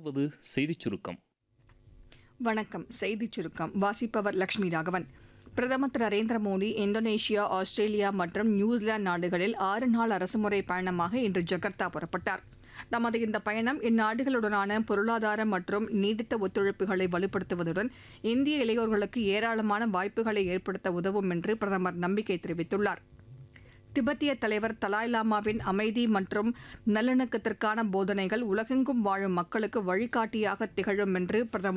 தொடர்வது செய்திச் சுருக்கம் வணக்கம் செய்திச் சுருக்கம் வாசிப்பவர் லட்சுமி ராகவன் பிரதமர் திரு நரேந்திர மோடி இந்தோனேஷியா ஆஸ்திரேலியா மற்றும் நியூசிலாந்து நாடுகளில் ஆறு நாள் அரசுமுறை பயணமாக இன்று ஜகார்த்தா புறப்பட்டார் நமது இந்த பயணம் இந்நாடுகளுடனான பொருளாதார மற்றும் நீடித்த ஒத்துழைப்புகளை வலுப்படுத்துவதுடன் இந்திய இளையோர்களுக்கு ஏராளமான வாய்ப்புகளை ஏற்படுத்த உதவும் என்று பிரதமர் நம்பிக்கை தெரிவித்துள்ளார் திபெத்திய தலைவர் தலாய் லாமாவின் அமைதி மற்றும் நல்லிணக்கத்திற்கான போதனைகள் உலகெங்கும் வாழும் மக்களுக்கு வழிகாட்டியாக திகழும் என்று பிரதமர்